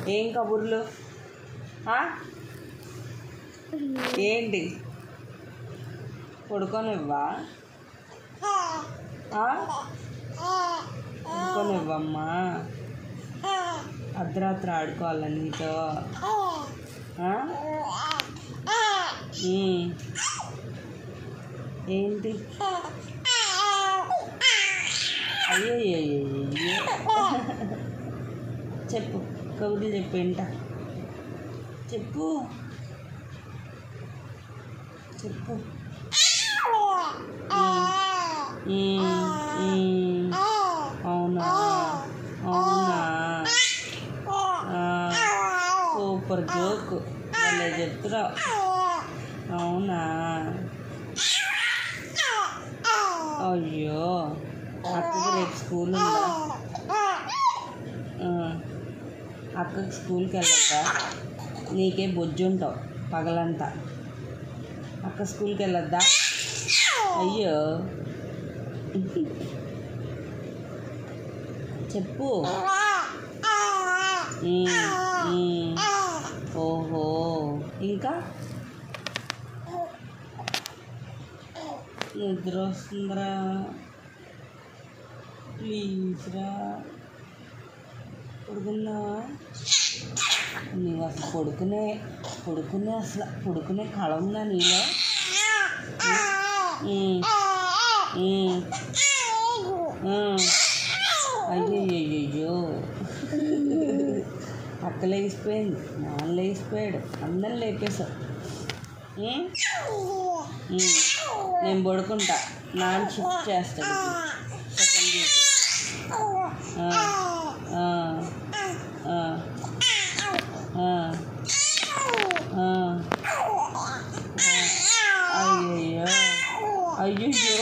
ఏం కబుర్లు ఆ? ఏంటి పడుకోనివ్వా ఆ? పడుకోనివ్వమ్మా అర్ధరాత్రి ఆడుకోవాలా నీతో ఆ? ఉమ్. ఏంటి అయ్యో చెప్పు కబుర్లు చెప్పు ఏంట చెప్పు చెప్పు ఉమ్, ఉమ్. అవునా అవునా ఆ, సూపర్ జోక్ భలే చెప్తున్నావు అవునా అయ్యో అక్కకి రేపు స్కూల్ ఉందా ఆ, అక్కకి స్కూల్కి వెళ్ళొద్దా నీకే బొజ్జుంటావు పగలంతా అక్క స్కూల్కి వెళ్ళొద్దా అయ్యో చెప్పు ఉమ్, ఉమ్. ఓహో ఇంకా నిద్ర వస్తుందిరా ప్లీజ్ రా పడుకున్నావా నీవు అసలు పడుకునే పడుకునే అసలు పడుకునే కళ ఉందా నీలో ఉమ్, ఉమ్, ఉమ్. అయ్యయ్యో అక్క లేచిపోయింది నాన్న లేచిపోయాడు అందరం లేపేశాం ఉమ్? ఉమ్. నేను పడుకుంటా నాన్న షిఫ్ట్ చేస్తాడు సెకండ్ డ్యూటీ ఆ, ఆ, ఆ, ఆ, ఆ. అయ్యయ్యో అయ్యయ్యో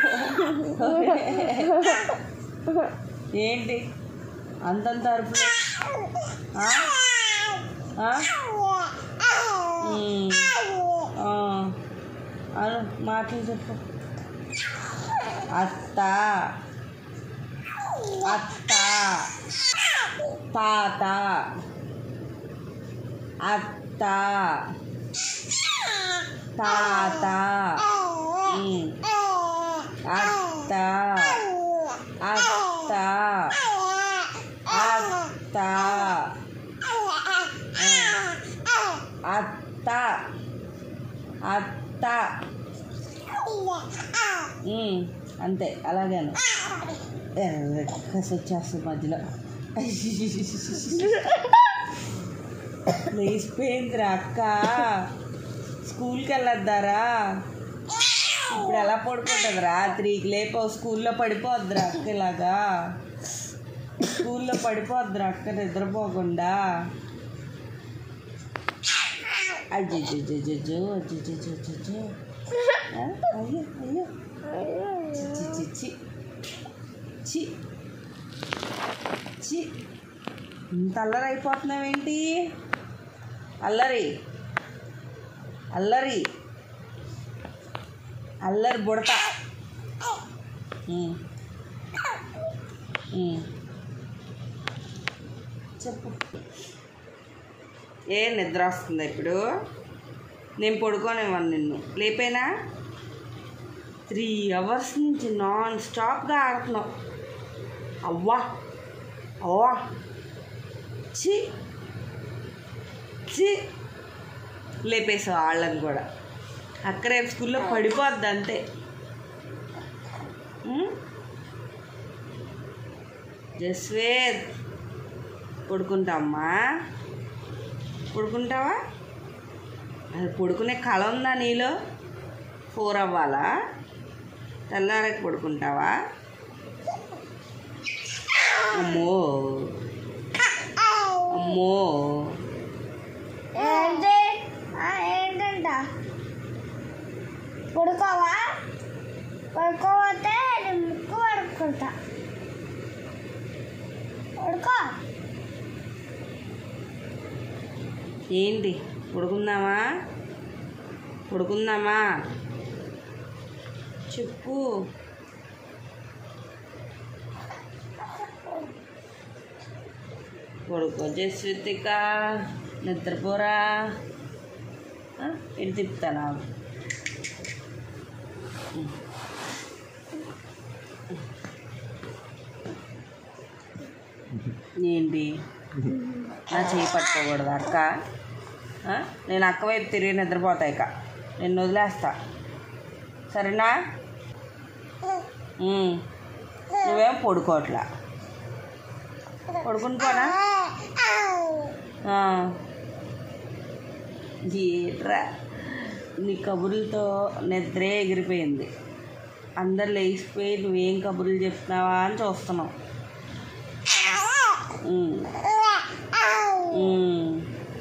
ఏంటి అంతంత అరుపులు ఆ? ఆ? ఉమ్. ఆ. అను మాటలు చెప్పు అత్త అత్త తాత అత్త తాత ఉమ్. అత్త అత్త అత్త అత్త అత్త ఉమ్, అంతే అలాగేను కసి వచ్చేస్తుంది మధ్యలో లేచిపోయిందిరా అక్క స్కూల్కి వెళ్ళొద్దారా ఇప్పుడు ఎలా పడుకుంటుంది రాత్రికి లేపో స్కూల్లో పడిపోద్దిరా అక్క ఇలాగా స్కూల్లో పడిపోద్దిరా అక్క నిద్రపోకుండా అజ్జో అజ్జో అయ్యో అయ్యో చి చి చి చి ఇంత అల్లరి అయిపోతున్నావేంటి అల్లరి అల్లరి అల్లరి బుడత ఉమ్. ఉమ్. చెప్పు ఏ నిద్ర వస్తుందా ఇప్పుడు నేను పడుకోనివ్వను నిన్ను లేపేనా త్రీ అవర్స్ నుంచి నాన్ స్టాప్గా ఆడుతున్నావు అవ్వా అవ్వా చి చి లేపేసావు వాళ్ళని కూడా అక్క రేపు స్కూల్లో పడిపోద్ది అంతే జస్వేద్ పడుకుంటామ్మా పడుకుంటావా అది పడుకునే కళ ఉందా నీలో ఫోర్ అవ్వాలా తెల్లారకి పడుకుంటావా అమ్మో అమ్మో ఏంటి ఆ, ఏంటంట పడుకోవా పడుకోపోతే నీ ముక్కు పడుకుంటా పడుకో ఏంటి పడుకుందామా పడుకుందామా చెప్పు పడుకో జస్వితిక నిద్రపోరా ఆ, ఇటు తిప్పుతాను ఆగు. ఏంటి నా చేయి పట్టుకోకూడదు అక్క ఆ? నేను అక్క వైపు తిరిగి నిద్రపోతా ఇక నిన్ను వదిలేస్తా సరేనా ఉమ్. నువ్వేం పడుకోవట్లా పడుకుని పోనా ఆ. ఏట్రా నీ కబుర్లతో నిద్రే ఎగిరిపోయింది అందరు లేచిపోయి నువ్వేం కబుర్లు చెప్తున్నావా అని చూస్తున్నావు ఉమ్. ఉమ్.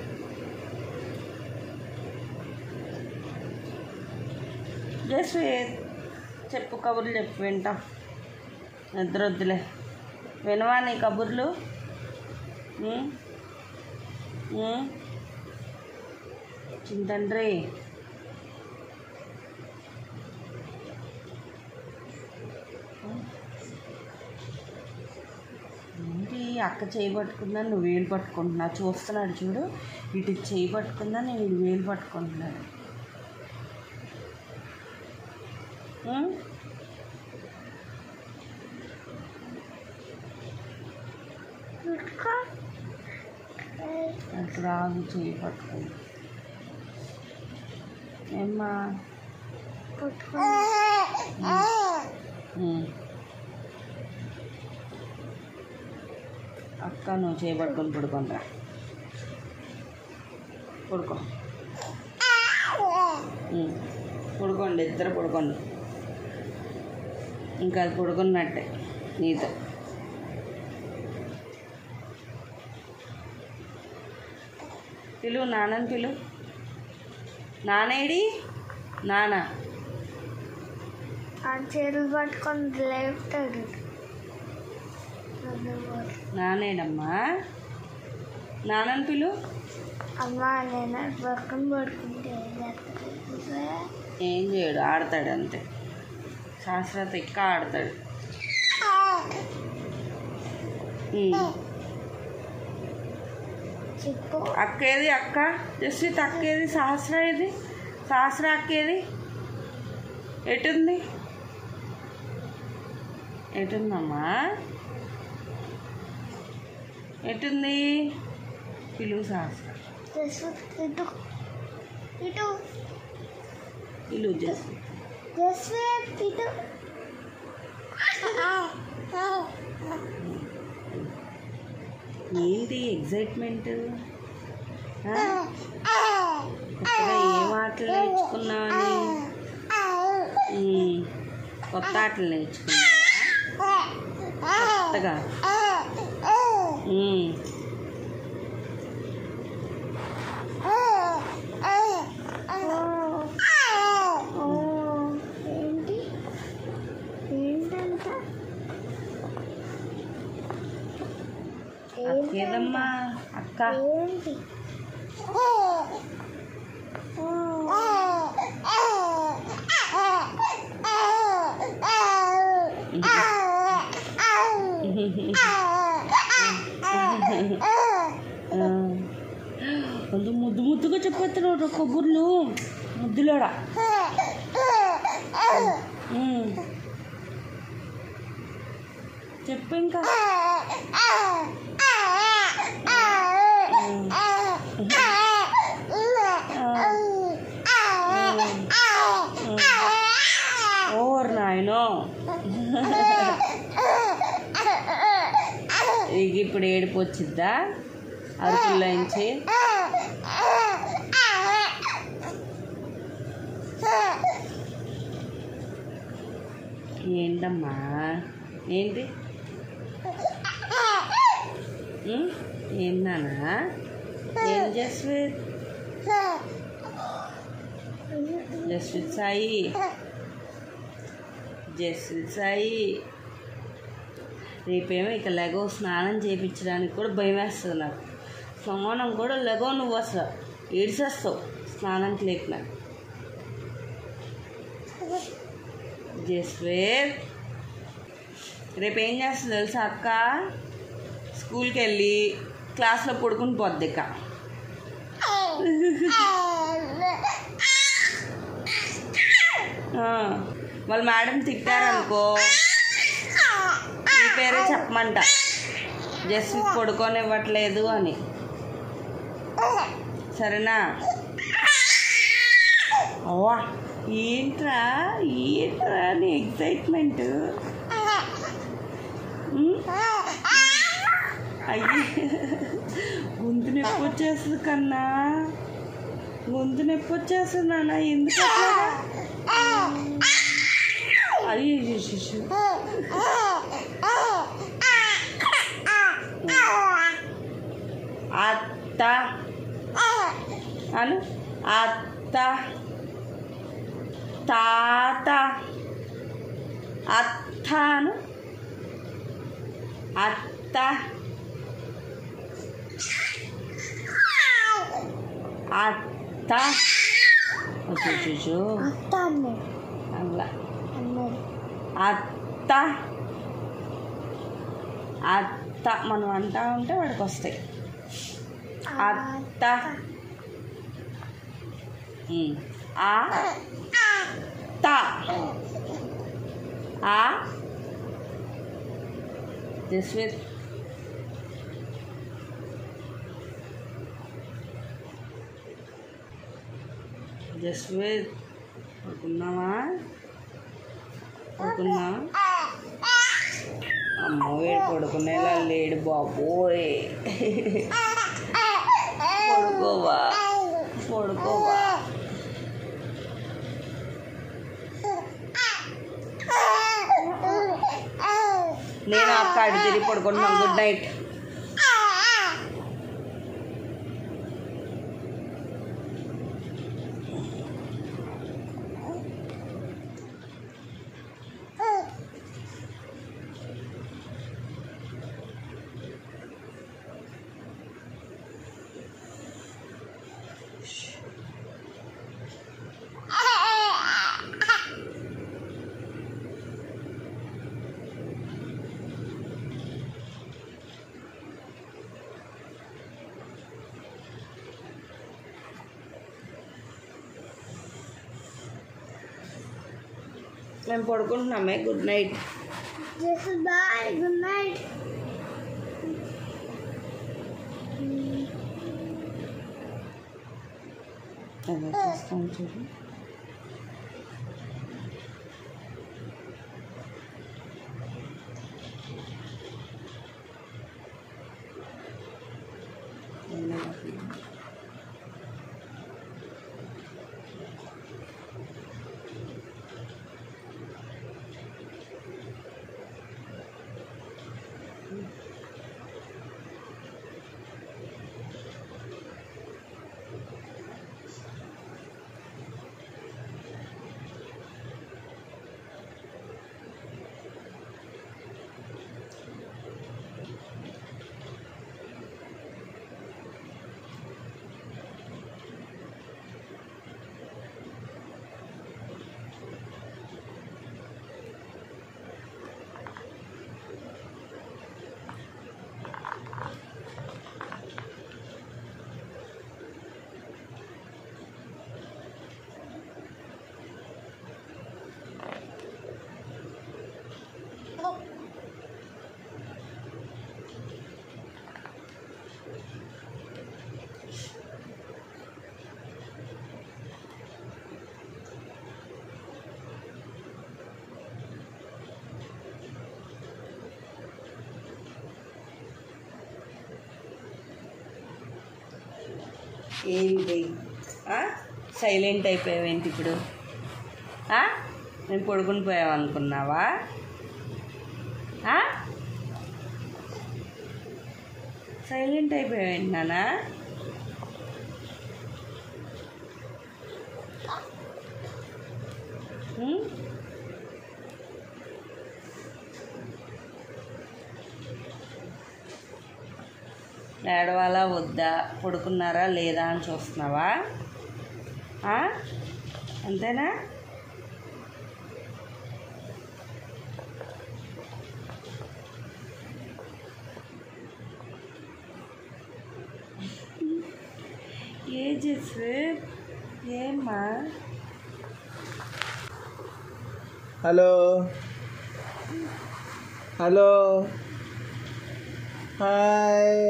జస్ట్ చెప్పు కబుర్లు చెప్పు వింటాం నిద్ర వద్దులే వినవా నీ కబుర్లు ఉమ్? ఉమ్? చింతండ్రి ఏంటి అక్క చేయి పట్టుకుందా నువ్వు వేలు పట్టుకుంటున్నా చూస్తున్నాడు చూడు ఇటు చేయి పట్టుకుందా నేను ఇటు వేలు పట్టుకుంటున్నాడు ఉమ్? పడుకో అటు రాదు చేయి పట్టుకుంది ఏమ్మా పడుకో ఉమ్. అక్క నువ్వు చేయబట్టుకొని పడుకోనరా పడుకో ఉమ్. పడుకోండి ఇద్దరు పడుకోండి ఇంకా అది పడుకున్నట్టే నీతో పిలువు నాన్నని పిలువు నానేడి నాన్న ఆ చేతులు పట్టుకొని లేపుతాడు నానేడమ్మా నాన్నని పిలువు అమ్మ నేను పక్కన పడుకుంటే ఏం చేస్తాడు ఏం చేయడు ఆడతాడు అంతే శాస్త్రత ఇంకా ఆడతాడు ఉమ్. చెప్పు అక్క ఏది అక్క జస్విత్ అక్క ఏది సహస్ర ఏది సహస్ర అక్క ఏది ఎటుంది ఎటుందమ్మా ఎటుంది పిలువు సహస్ర జస్విత్ ఇటు ఇటు పిలువు జస్విత్ జస్విత్ ఇటు ఏంటి ఎగ్జైట్మెంట్ కొత్తగా ఏం ఆటలు నేర్చుకున్నావని ఉమ్, కొత్త ఆటలు నేర్చుకున్నావా కొత్తగా ఉమ్, ఏంటి ఏంటంట అక్క ఏదమ్మా అక్క ఏంటి ఆ. అంత ముద్దు ముద్దుగా చెప్పేస్తున్నాడు కొబ్బుర్లు ముద్దులోడా ఉమ్. చెప్పు ఇంకా ఓర్ నాయనో ఇక ఇప్పుడు ఏడుపు వచ్చిద్దా అరుపుల్లోంచి ఏంటమ్మా ఏంటి ఉమ్? ఏంటన్నా ఏం జస్విత్ జస్విత్ సాయి జస్విత్ సాయి రేపేమో ఇక లెగో స్నానం చేయించడానికి కూడా భయం వేస్తుంది నాకు స్నానం కూడా లెగో నువ్వు అసలు ఏడ్చేస్తావు స్నానంకి లేపిన జస్వేర్ రేపు ఏం చేస్తుంది తెలుసా అక్క స్కూల్కి వెళ్ళి క్లాస్లో పడుకుని పోద్ది ఇక ఆ, వాళ్ళ మేడం తిట్టారనుకో నీ పేరే చెప్పమంట జస్ట్ పడుకోనివ్వట్లేదు అని సరేనా అవ్వా ఏంట్రా ఏంట్రా నీ ఎగ్జైట్మెంట్ అయ్యి గొంతు నొప్పి వచ్చేస్తుంది కన్నా గొంతు నొప్పి వచ్చేస్తుంది నాన్న ఎందుకు అట్లాగా? అయ్యో శిశు అత్త అను అత్త తాత అత్త అను అత్త అత్త వచ్చి అత్త అన్నాడు అలా అన్నాడు అత్త అత్త మనం అంటా ఉంటే వాడికి వస్తాయి అత్త ఉమ్. ఆ త ఆ జస్విత్ జస్విత్ పడుకున్నావా పడుకున్నావా అమ్మో వీడు పడుకునేలా లేడు బాబోయ్ పడుకోవా పడుకోవా నేను అక్క అడి తిరిగి పడుకుంటున్నాను గుడ్ నైట్ మేము పడుకుంటున్నామే good night just bye good night అదే చేస్తాం చూడు ఏంటి సైలెంట్ అయిపోయావేంటి ఇప్పుడు ఆ? నేను పడుకుని పోయావు అనుకున్నావా ఆ? సైలెంట్ అయిపోయావేంటి నానా ఉమ్? ఏడవాలా వద్దా పడుకున్నారా లేదా అని చూస్తున్నావా ఆ? అంతేనా ఏ చేసు ఏమ్మా హలో హలో హాయ్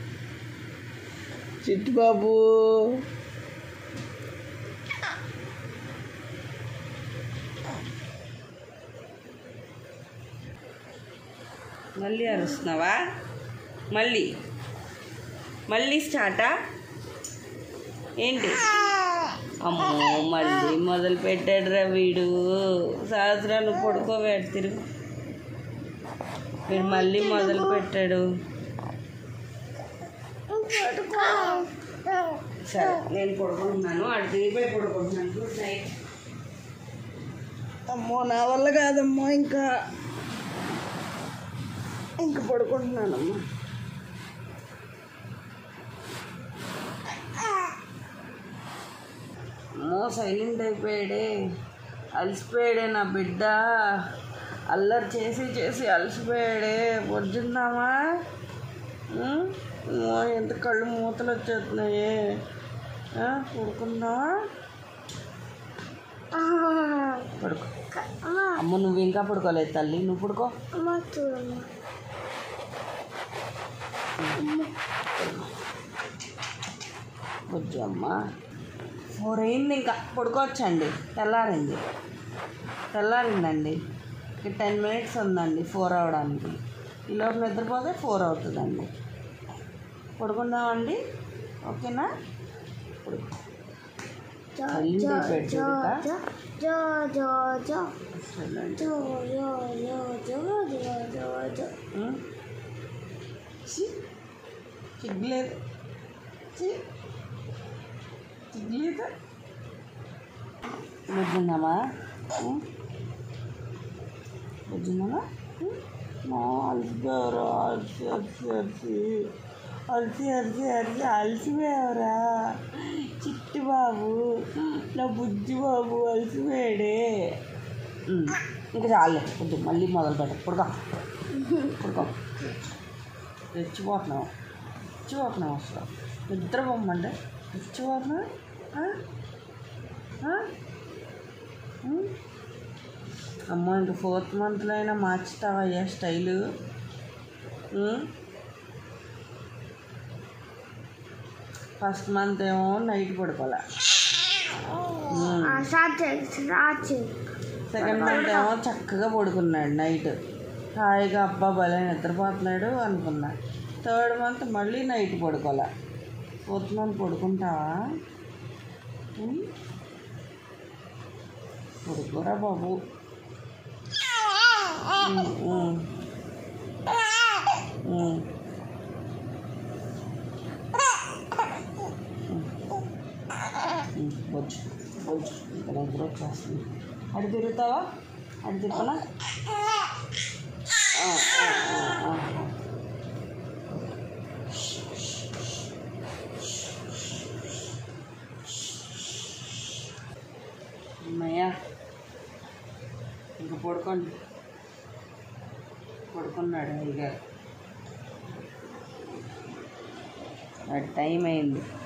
చిట్టు బాబు మళ్ళీ అరుస్తున్నావా మళ్ళీ మళ్ళీ స్టార్టా ఏంటి అమ్మో మళ్ళీ మొదలు పెట్టాడురా వీడు సహస్రాలు పడుకోబెట్టు తిరుగు వీడు మళ్ళీ మొదలు పెట్టాడు సరే నేను పడుకుంటున్నాను అటు తిరిగిపోయి పడుకుంటున్నాను గుడ్ నైట్ అమ్మో నా వల్ల కాదమ్మా ఇంకా ఇంకా పడుకుంటున్నానమ్మా అమ్మో సైలెంట్ అయిపోయాడే అలసిపోయాడే నా బిడ్డ అల్లరి చేసి చేసి అలసిపోయాడే పొద్దున్నామా అమ్మో ఎంత కళ్ళు మూతలు వచ్చేస్తున్నాయి ఆ, పడుకుందామా పడుకో అమ్మ నువ్వు ఇంకా పడుకోలేదు తల్లి నువ్వు పడుకో అమ్మ చూడమ్మా బుజ్జి అమ్మ ఫోర్ అయింది ఇంకా పడుకోవచ్చండి తెల్లారింది తెల్లారిందండి ఇక టెన్ మినిట్స్ ఉందండి ఫోర్ అవడానికి ఈలోపు నిద్రపోతే ఫోర్ అవుతుందండి పడుకుందామండి ఓకేనా పడుకో. జో తల్లి జో అయిపోయాడు జో చూడకా? జో జో జో సరేనండి. జో జో జో జో జో జో జో ఉం? ఛీ, సిగ్గులేదు ఛీ, సిగ్గులేదు బుజ్జిందమ్మా బుజ్జిందమ్మా మా అలసిపోయారా అలసి అలసి అలసి అలసి అలసి అలసి అలసిపోయావరా చిట్టి బాబు నా బుజ్జి బాబు అలసిపోయాడే ఉం, ఇంకా చాలే వద్దు మళ్ళీ మొదలు పెట్ట పుడక పుడక రెచ్చిపోతున్నావు రెచ్చిపోతున్నావు అసలు నిద్ర పొమ్మండి రెచ్చిపోతున్నావు ఆ? ఆ? ఉం? అమ్మో ఇంక ఫోర్త్ మంత్లో అయినా మార్చుతావయ్యా స్టైలు ఉం? ఫస్ట్ మంత్ ఏమో నైట్ పడుకోలే ఉం. ఆ స్టార్ట్ చేయి స్టార్ట్ చేయి సెకండ్ మంత్ ఏమో చక్కగా పడుకున్నాడు నైట్ హాయిగా అబ్బా భలే నిద్రపోతున్నాడు అనుకున్నా థర్డ్ మంత్ మళ్ళీ నైట్ పడుకోలే ఫోర్త్ మంత్ పడుకుంటావా ఉం? పడుకోరా బాబు ఉం, ఉం. ఉం. ఉం, బొజ్జు బొజ్జు ఇంకా నిద్ర వచ్చేస్తుంది అటు తిరుగుతావా అటు తిప్పనా ఆ, ఆ, ఆ, ఆ. అమ్మయ్యా ఇంకా పడుకోండి పడుకున్నాడు అయ్యగారు టైం అయింది